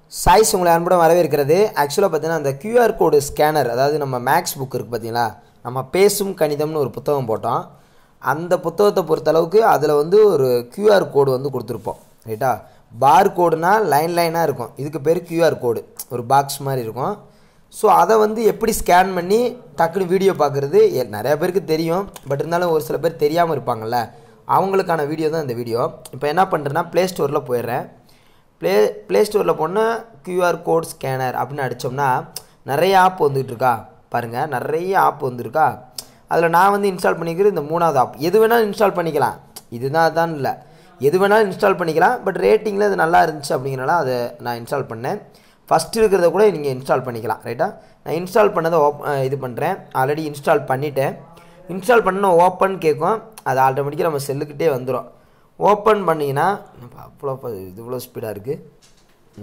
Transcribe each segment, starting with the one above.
choice உங்களை அன்புடன் வரவேற்கிறது ஆக்சுவலாக பார்த்தீங்கன்னா அந்த QR கோடு ஸ்கேனர் அதாவது நம்ம மேக்ஸ் புக் இருக்குது பார்த்தீங்களா நம்ம பேசும் கணிதம்னு ஒரு புத்தகம் போட்டோம் அந்த புத்தகத்தை பொறுத்தளவுக்கு அதில் வந்து ஒரு QR கோடு வந்து கொடுத்துருப்போம் ரைட்டா பார் கோடுனா லைன் லைனாக இருக்கும் இதுக்கு பேர் QR கோடு ஒரு பாக்ஸ் மாதிரி இருக்கும் ஸோ அதை வந்து எப்படி ஸ்கேன் பண்ணி டக்குன்னு வீடியோ பார்க்குறது எ- நிறைய பேருக்கு தெரியும் பட் இருந்தாலும் ஒரு சில பேர் தெரியாமல் இருப்பாங்கல்ல அவங்களுக்கான வீடியோ தான் இந்த வீடியோ இப்போ என்ன பண்ணுறேன்னா ப்ளே ஸ்டோரில் போயிடுறேன் ப்ளே ப்ளே ஸ்டோரில் போனால் QR கோட் ஸ்கேனர் அப்படின்னு அடித்தோம்னா நிறைய ஆப் வந்துகிட்டு இருக்கா பாருங்கள் நிறைய ஆப் வந்துருக்கா அதில் நான் வந்து இன்ஸ்டால் பண்ணிக்கிறது இந்த மூணாவது ஆப் எது வேணாலும் இன்ஸ்டால் பண்ணிக்கலாம் இதுதான் தான் இல்லை எது வேணாலும் இன்ஸ்டால் பண்ணிக்கலாம் பட் ரேட்டிங்கில் இது நல்லா இருந்துச்சு அப்படிங்கிறனால அதை நான் இன்ஸ்டால் பண்ணேன் ஃபஸ்ட்டு இருக்கிறத கூட நீங்கள் இன்ஸ்டால் பண்ணிக்கலாம் ரைட்டா நான் இன்ஸ்டால் பண்ணதை ஓப் அஹ் இது பண்ணுறேன் ஆல்ரெடி இன்ஸ்டால் பண்ணிட்டேன் இன்ஸ்டால் பண்ண ஓப்பன் கேட்கும் அது ஆட்டோமேட்டிக்காக நம்ம செல்லுக்கிட்டே வந்துடும் ஓப்பன் பண்ணிங்கன்னா என்னப்பா அவ்வளோ ப- இது இவ்வளோ ஸ்பீடாக இருக்குது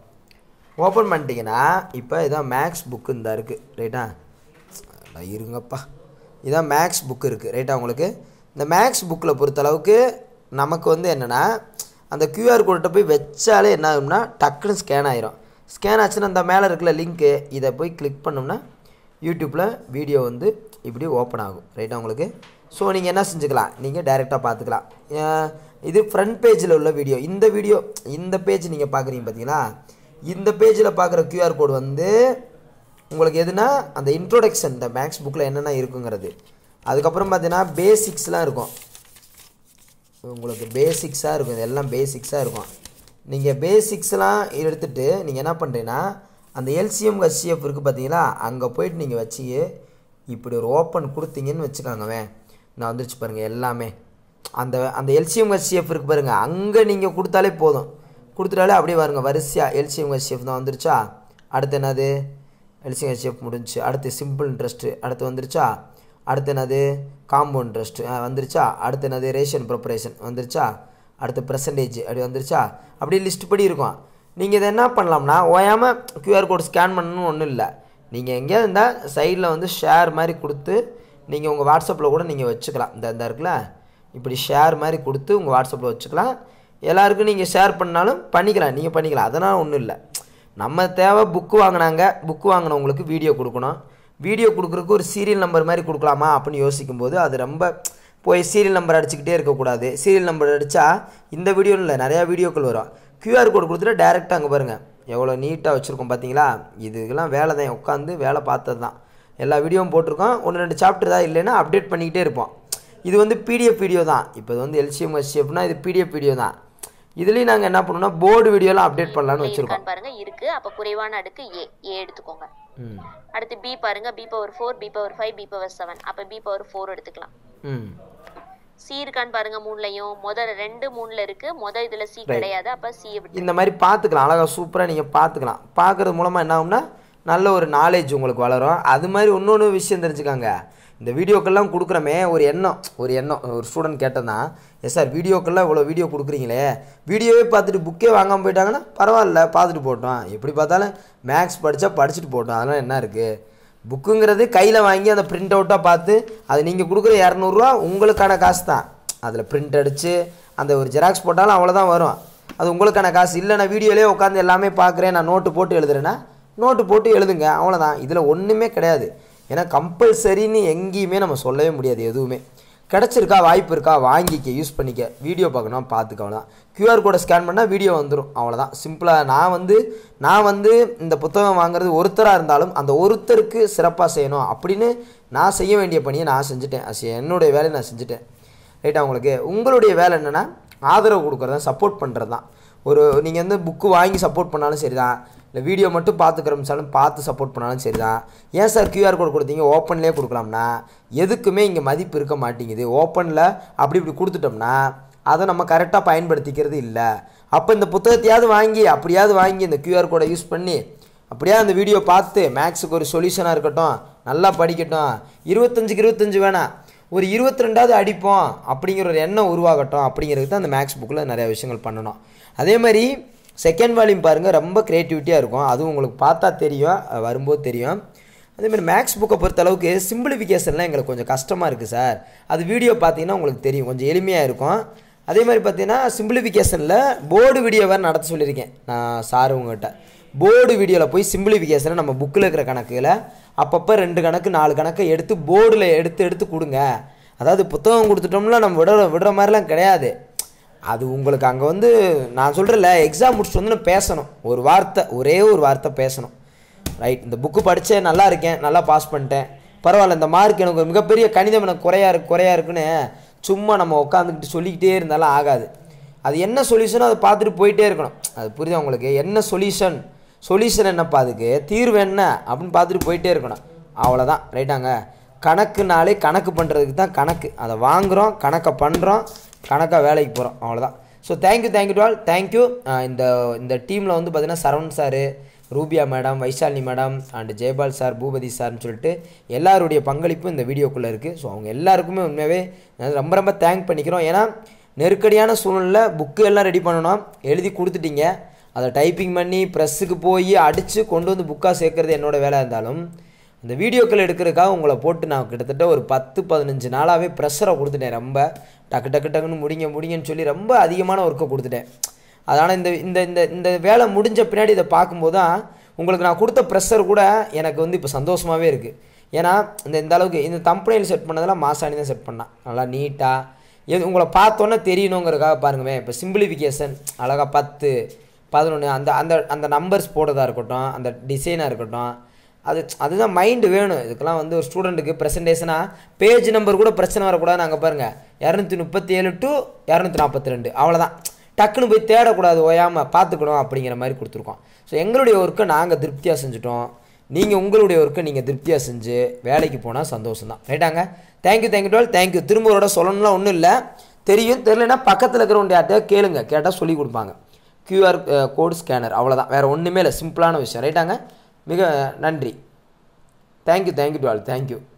ஓப்பன் பண்ணிட்டீங்கன்னா இப்போ இதான் மேக்ஸ் புக்கு இந்த இருக்குது ரைட்டா அட இருங்கப்பா இதான் மேக்ஸ் புக் இருக்குது ரைட்டா உங்களுக்கு இந்த மேக்ஸ் புக்கில் பொறுத்தளவுக்கு நமக்கு வந்து என்னென்னா அந்த QR கோட்டை போய் வச்சாலே என்ன ஆகும்னா டக்குன்னு ஸ்கேன் ஆயிரும் ஸ்கேன் ஆச்சுன்னா அந்த மேலே இருக்கிற லிங்க்கு இதை போய் கிளிக் பண்ணோம்னா யூடியூப்பில் வீடியோ வந்து இப்படி ஓப்பன் ஆகும் ரைட்டா உங்களுக்கு ஸோ நீங்கள் என்ன செஞ்சுக்கலாம் நீங்கள் டைரெக்டாக பார்த்துக்கலாம் அஹ் இது ஃப்ரண்ட் பேஜில் உள்ள வீடியோ இந்த வீடியோ இந்த பேஜ் நீங்கள் பார்க்குறீங்க பார்த்தீங்களா இந்த பேஜில் பார்க்குற QR கோடு வந்து உங்களுக்கு எதுனா அந்த இன்ட்ரோடக்ஷன் இந்த மேக்ஸ் புக்கில் என்னென்ன இருக்குங்கிறது அதுக்கப்புறம் பார்த்தீங்கன்னா பேசிக்ஸ்லாம் இருக்கும் உங்களுக்கு பேசிக்ஸாக இருக்கும் இது எல்லாம் பேசிக்ஸாக இருக்கும் நீங்கள் பேசிக்ஸ்லாம் எடுத்துகிட்டு நீங்கள் என்ன பண்ணுறீங்கன்னா அந்த எல்சிஎம் ஹச்சிஎஃப் இருக்குது பார்த்தீங்களா அங்கே போயிட்டு நீங்கள் வச்சு இப்படி ஒரு ஓப்பன் கொடுத்தீங்கன்னு வச்சுக்காங்கவே நான் வந்துருச்சு பாருங்கள் எல்லாமே அந்த அந்த எல்சிஎம் ஹச்சிஎஃப் இருக்குது பாருங்கள் அங்கே நீங்கள் கொடுத்தாலே போதும் கொடுத்துட்டாலே அப்படியே பாருங்க வரிசையாக எல்சிஎம் ஹச்சிஎஃப் தான் வந்துருச்சா அடுத்து என்னது எல்சிஎம் ஹச்சிஎஃப் முடிஞ்சுச்சு அடுத்து சிம்பிள் இன்ட்ரெஸ்ட்டு அடுத்து வந்துருச்சா அடுத்து என்னது காம்பவுண்ட் இன்ட்ரெஸ்ட் வந்துருச்சா அடுத்து என்னது ரேஷன் ப்ரிப்பரேஷன் வந்துருச்சா அடுத்து பர்சன்டேஜ் அப்படி வந்துருச்சா அப்படியே லிஸ்ட் படி இருக்கும் நீங்கள் இதை என்ன பண்ணலாம்னா ஓயாமல் QR கோட் ஸ்கேன் பண்ணணும்னு ஒன்றும் இல்லை நீங்கள் எங்கேயா இருந்தால் சைடில் வந்து ஷேர் மாதிரி கொடுத்து நீங்கள் உங்கள் வாட்ஸ்அப்பில் கூட நீங்கள் வச்சுக்கலாம் இந்த இந்த இருக்குல்ல இப்படி ஷேர் மாதிரி கொடுத்து உங்கள் வாட்ஸ்அப்பில் வச்சுக்கலாம் எல்லாருக்கும் நீங்கள் ஷேர் பண்ணாலும் பண்ணிக்கலாம் நீங்கள் பண்ணிக்கலாம் அதனால் ஒன்றும் இல்லை நம்ம தேவை புக்கு வாங்கினாங்க புக்கு வாங்கினவங்களுக்கு வீடியோ கொடுக்கணும் வீடியோ கொடுக்குறதுக்கு ஒரு சீரியல் நம்பர் மாதிரி கொடுக்கலாமா அப்படின்னு யோசிக்கும்போது அது ரொம்ப போய் சீரியல் நம்பர் அடிச்சுக்கிட்டே இருக்கக்கூடாது சீரியல் நம்பர் அடித்தா இந்த வீடியோன்னு இல்லை நிறையா வீடியோக்கள் வரும் QR கோடு கொடுத்துட்டு டேரெக்டாக அங்கே பாருங்கள் எவ்வளோ நீட்டாக வச்சுருக்கோம் பார்த்தீங்களா இதுக்கெல்லாம் வேலை தான் உட்காந்து வேலை பார்த்தது தான் எல்லா வீடியோவும் போட்டிருக்கோம் ஒன்று ரெண்டு சாப்டர் தான் இல்லைன்னா அப்டேட் பண்ணிக்கிட்டே இருப்போம் இது வந்து பிடிஎஃப் வீடியோ தான் இப்போ இது வந்து எல்சிஎம் ஹெச்எஃப்னா இது பிடிஎஃப் வீடியோ தான் இதுலேயும் நாங்கள் என்ன பண்ணோம்னா போர்டு வீடியோலாம் அப்டேட் பண்ணலான்னு வச்சுருக்கோம் இருக்கான்னு பாருங்க இருக்கு அப்ப குறைவான அடுக்கு ஏ ஏ எடுத்துக்கோங்க ம் அடுத்து பி பாருங்க B power four B power five B power seven அப்ப பி பவர் ஃபோர் எடுத்துக்கலாம் ம் சி இருக்கான்னு பாருங்க மூணுலயும் முதல் ரெண்டு மூணுல இருக்கு முத இதுல சி கிடையாது அப்ப சி விட்டு இந்த மாதிரி பார்த்துக்கலாம் அழகாக சூப்பராக நீங்கள் பார்த்துக்கலாம் பார்க்குறது மூலமாக என்ன ஆகும்னா நல்ல ஒரு நாலேஜ் உங்களுக்கு வளரும் அது மாதிரி இன்னொன்று விஷயம் தெரிஞ்சுக்காங்க இந்த வீடியோக்கெல்லாம் கொடுக்குறோமே ஒரு எண்ணம் ஒரு எண்ணம் ஒரு ஸ்டூடெண்ட் கேட்டேன்னா எஸ் சார் வீடியோக்கெல்லாம் இவ்வளோ வீடியோ கொடுக்குறீங்களே வீடியோவே பார்த்துட்டு புக்கே வாங்காமல் போயிட்டாங்கன்னா பரவாயில்ல பார்த்துட்டு போட்டோம் எப்படி பார்த்தாலும் மேக்ஸ் படித்தா படிச்சுட்டு போட்டோம் அதெல்லாம் என்ன இருக்குது புக்குங்கிறது கையில் வாங்கி அந்த பிரிண்ட் அவுட்டாக பார்த்து அது நீங்கள் கொடுக்குற இரநூறுவா உங்களுக்கான காசு தான் அதில் பிரிண்ட் அடித்து அந்த ஒரு ஜெராக்ஸ் போட்டாலும் அவ்வளோதான் வரும் அது உங்களுக்கான காசு இல்லை நான் வீடியோலேயே உட்காந்து எல்லாமே பார்க்குறேன் நான் நோட்டு போட்டு எழுதுறேன்னா நோட்டு போட்டு எழுதுங்க அவ்வளோதான் இதில் ஒன்றுமே கிடையாது ஏன்னா கம்பல்சரின்னு எங்கேயுமே நம்ம சொல்லவே முடியாது எதுவுமே கிடச்சிருக்கா வாய்ப்பு இருக்கா வாங்கிக்க யூஸ் பண்ணிக்க வீடியோ பார்க்கணும் பார்த்துக்க அவ்வளோதான் QR கோடை ஸ்கேன் பண்ணால் வீடியோ வந்துடும் அவ்வளோதான் சிம்பிளாக நான் வந்து நான் வந்து இந்த புத்தகம் வாங்குறது ஒருத்தராக இருந்தாலும் அந்த ஒருத்தருக்கு சிறப்பாக செய்யணும் அப்படின்னு நான் செய்ய வேண்டிய பணியை நான் செஞ்சுட்டேன் அது என்னுடைய வேலையை நான் செஞ்சுட்டேன் ரைட்டா உங்களுக்கு உங்களுடைய வேலை என்னென்னா ஆதரவு கொடுக்குறது தான் சப்போர்ட் பண்ணுறது தான் ஒரு நீங்கள் வந்து புக்கு வாங்கி சப்போர்ட் பண்ணாலும் சரி தான் இல்லை வீடியோ மட்டும் பார்த்துக்கிறோம்சாலும் பார்த்து சப்போர்ட் பண்ணாலும் சரி தான் ஏன் சார் QR கோட் கொடுத்தீங்க ஓப்பன்லேயே கொடுக்கலாம்னா எதுக்குமே இங்கே மதிப்பு இருக்க மாட்டேங்குது ஓப்பனில் அப்படி இப்படி கொடுத்துட்டோம்னா அதை நம்ம கரெக்டாக பயன்படுத்திக்கிறது இல்லை அப்போ இந்த புத்தகத்தையாவது வாங்கி அப்படியாவது வாங்கி இந்த QR கோடை யூஸ் பண்ணி அப்படியே அந்த வீடியோ பார்த்து மேக்ஸுக்கு ஒரு சொல்யூஷனாக இருக்கட்டும் நல்லா படிக்கட்டும் இருபத்தஞ்சுக்கு இருபத்தஞ்சு வேணாம் ஒரு இருபத்தி ரெண்டாவது அடிப்போம் அப்படிங்கிற ஒரு எண்ணம் உருவாகட்டும் அப்படிங்கிறது தான் அந்த மேக்ஸ் புக்கில் நிறைய விஷயங்கள் பண்ணணும் அதே மாதிரி செகண்ட் வால்யூம் பாருங்கள் ரொம்ப க்ரியேட்டிவிட்டியாக இருக்கும் அதுவும் உங்களுக்கு பார்த்தா தெரியும் அது வரும்போது தெரியும் அதேமாதிரி மேக்ஸ் புக்கை பொறுத்த அளவுக்கு சிம்பிளிஃபிகேஷன்லாம் எங்களுக்கு கொஞ்சம் கஷ்டமாக இருக்குது சார் அது வீடியோ பார்த்தீங்கன்னா உங்களுக்கு தெரியும் கொஞ்சம் எளிமையாக இருக்கும் அதே மாதிரி பார்த்தீங்கன்னா சிம்பிளிஃபிகேஷனில் போர்டு வீடியோ வேறு நடத்த சொல்லியிருக்கேன் நான் சார் உங்ககிட்ட போர்டு வீடியோவில் போய் சிம்பிளிஃபிகேஷனை நம்ம புக்கில் இருக்கிற கணக்குகளை அப்பப்போ ரெண்டு கணக்கு நாலு கணக்கை எடுத்து போர்டில் எடுத்து எடுத்து கொடுங்க அதாவது புத்தகம் கொடுத்துட்டோம்னா நம்ம விட விடுற மாதிரிலாம் கிடையாது அது உங்களுக்கு அங்கே வந்து நான் சொல்கிறேன்ல எக்ஸாம் முடிச்சுட்டு வந்து நான் பேசணும் ஒரு வார்த்தை ஒரே ஒரு வார்த்தை பேசணும் ரைட் இந்த புக்கு படித்தேன் நல்லா இருக்கேன் நல்லா பாஸ் பண்ணிட்டேன் பரவாயில்ல இந்த மார்க் எனக்கு ஒரு மிகப்பெரிய கணிதம் எனக்கு குறையா இருக்கு குறையா இருக்குன்னு சும்மா நம்ம உட்காந்துக்கிட்டு சொல்லிக்கிட்டே இருந்தாலும் ஆகாது அது என்ன சொல்யூஷனோ அதை பார்த்துட்டு போயிட்டே இருக்கணும் அது புரியுதா உங்களுக்கு என்ன சொல்யூஷன் சொல்யூஷன் என்னப்பா அதுக்கு தீர்வு என்ன அப்படின்னு பார்த்துட்டு போயிட்டே இருக்கணும் அவ்வளோதான் ரைட்டாங்க கணக்குனாலே கணக்கு பண்ணுறதுக்கு தான் கணக்கு அதை வாங்குகிறோம் கணக்கை பண்ணுறோம் கணக்காக வேலைக்கு போகிறோம் அவ்வளோதான் so thank you thank you to all thank you இந்த இந்த டீமில் வந்து பார்த்தீங்கன்னா Saravan sir Rubiya madam Vaishalini madam and Jayapal sir Boopathi சார்னு சொல்லிட்டு எல்லாருடைய பங்களிப்பும் இந்த வீடியோக்குள்ளே இருக்குது ஸோ அவங்க எல்லாருக்குமே உண்மையாகவே நான் ரொம்ப ரொம்ப தேங்க் பண்ணிக்கிறோம் ஏன்னா நெருக்கடியான சூழ்நிலை புக்கு எல்லாம் ரெடி பண்ணணும் எழுதி கொடுத்துட்டீங்க அதை டைப்பிங் பண்ணி ப்ரெஸ்ஸுக்கு போய் அடித்து கொண்டு வந்து புக்காக சேர்க்குறது என்னோட வேலை இருந்தாலும் இந்த வீடியோக்கள் எடுக்கிறதுக்காக உங்களை போட்டு நான் கிட்டத்தட்ட ஒரு பத்து பதினஞ்சு நாளாகவே ப்ரெஷரை கொடுத்துட்டேன் ரொம்ப டக்கு டக்கு டக்குன்னு முடிங்க முடிங்கன்னு சொல்லி ரொம்ப அதிகமான ஒர்க்கை கொடுத்துட்டேன் அதனால் இந்த இந்த இந்த இந்த வேலை முடிஞ்ச பின்னாடி இதை பார்க்கும்போது தான் உங்களுக்கு நான் கொடுத்த ப்ரெஷர் கூட எனக்கு வந்து இப்போ சந்தோஷமாகவே இருக்குது ஏன்னா இந்த இந்த அளவுக்கு இந்த தம்பனையில் செட் பண்ணதெல்லாம் மாசாணி தான் செட் பண்ணான் நல்லா நீட்டாக எது உங்களை பார்த்தோன்னே தெரியணுங்கிறதுக்காக பாருங்கமே இப்போ சிம்பிளிஃபிகேஷன் அழகாக பத்து பதினொன்று அந்த அந்த அந்த நம்பர்ஸ் போடுறதா இருக்கட்டும் அந்த டிசைனாக இருக்கட்டும் அது அதுதான் மைண்டு வேணும் இதுக்கெல்லாம் வந்து ஒரு ஸ்டூடெண்ட்டுக்கு ப்ரெசன்டேஷனாக பேஜ் நம்பர் கூட பிரச்சனை வரக்கூடாது நாங்கள் பாருங்கள் இரநூத்தி முப்பத்தி ஏழு டு இரநூத்தி நாற்பத்தி ரெண்டு அவ்வளோதான் டக்குன்னு போய் தேடக்கூடாது ஓயாமல் பார்த்துக்கணும் அப்படிங்கிற மாதிரி கொடுத்துருக்கோம் ஸோ எங்களுடைய ஒர்க்கை நாங்கள் திருப்தியாக செஞ்சுட்டோம் நீங்கள் உங்களுடைய ஒர்க்கை நீங்கள் திருப்தியாக செஞ்சு வேலைக்கு போனால் சந்தோஷம் தான் ரைட்டாங்க தேங்க்யூ தேங்க்யூ டுவெல் தேங்க்யூ திரும்பவோட சொல்லணும்லாம் ஒன்றும் இல்லை தெரியும் தெரியலனா பக்கத்தில் இருக்கிறவங்க யார்ட்டையா கேளுங்க கேட்டால் சொல்லி கொடுப்பாங்க கியூஆர் கோட் ஸ்கேனர் அவ்வளோதான் வேறு ஒன்றுமே இல்லை சிம்பிளான விஷயம் ரைட்டாங்க மிக நன்றி தேங்க்யூ தேங்க்யூ டுவெல் தேங்க்யூ